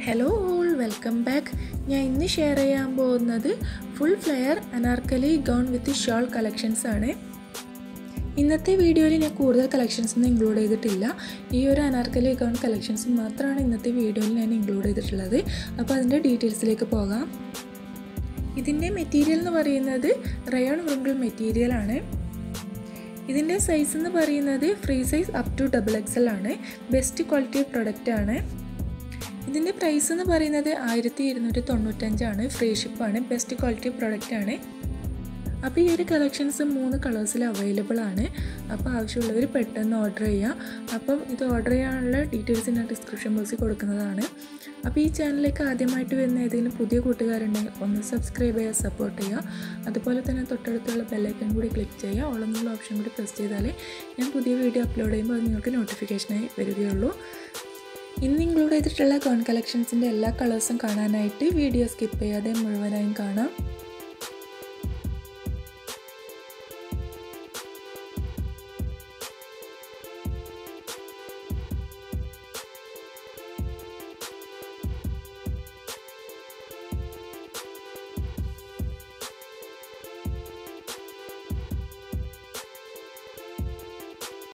hello all welcome back ഞാൻ ഇന്ന് share ചെയ്യാൻ പോകുന്നത് full flare Anarkali gown with shawl collections ആണ് ഇന്നത്തെ വീഡിയോയിൽ ഞാൻ കൂടുതൽ കളക്ഷൻസ് ഒന്നും ഇൻക്ലൂഡ് ചെയ്തിട്ടില്ല ഈ ഒരു അനാർക്കലി ഗൗൺ കളക്ഷൻസ് മാത്രമാണ് ഇന്നത്തെ വീഡിയോയിൽ ഞാൻ ഇൻക്ലൂഡ് ചെയ്തിട്ടുള്ളത് അപ്പോൾ അതിൻ്റെ ഡീറ്റെയിൽസിലേക്ക് പോകാം ഇതിൻ്റെ മെറ്റീരിയൽ എന്ന് പറയുന്നത് റയോൺ വ്രിങ്കിൾ മെറ്റീരിയൽ ആണ് ഇതിൻ്റെ സൈസ് എന്ന് പറയുന്നത് free size up to double XL ആണ് ബെസ്റ്റ് ക്വാളിറ്റി പ്രൊഡക്റ്റ് ആണ് ഇതിൻ്റെ പ്രൈസ് എന്ന് പറയുന്നത് ആയിരത്തി ഇരുന്നൂറ്റി തൊണ്ണൂറ്റഞ്ചാണ് ഫ്രീ ഷിപ്പാണ് ബെസ്റ്റ് ക്വാളിറ്റി പ്രൊഡക്റ്റ് ആണ് അപ്പോൾ ഈ ഒരു കളക്ഷൻസ് മൂന്ന് കളേഴ്സിൽ അവൈലബിൾ ആണ് അപ്പോൾ ആവശ്യമുള്ളവർ പെട്ടെന്ന് ഓർഡർ ചെയ്യുക അപ്പം ഇത് ഓർഡർ ചെയ്യാനുള്ള ഡീറ്റെയിൽസ് ഞാൻ ഡിസ്ക്രിപ്ഷൻ ബോക്സിൽ കൊടുക്കുന്നതാണ് അപ്പോൾ ഈ ചാനലിലേക്ക് ആദ്യമായിട്ട് വരുന്ന ഏതെങ്കിലും പുതിയ കൂട്ടുകാരുണ്ടെങ്കിൽ ഒന്ന് സബ്സ്ക്രൈബ് ചെയ്യുക സപ്പോർട്ട് ചെയ്യുക അതുപോലെ തന്നെ തൊട്ടടുത്തുള്ള ബെല്ലൈക്കൺ കൂടി ക്ലിക്ക് ചെയ്യുക ഓളെന്നുള്ള ഓപ്ഷൻ കൂടി പ്രസ് ചെയ്താലേ ഞാൻ പുതിയ വീഡിയോ അപ്ലോഡ് ചെയ്യുമ്പോൾ അത് നിങ്ങൾക്ക് നോട്ടിഫിക്കേഷനായി വരികയുള്ളൂ ഇന്ന് ഇൻക്ലൂഡ് ചെയ്തിട്ടുള്ള ഗൗൺ കളക്ഷൻസിൻ്റെ എല്ലാ കളേഴ്സും കാണാനായിട്ട് വീഡിയോ സ്കിപ്പ് ചെയ്യാതെ മുഴുവനായും കാണാം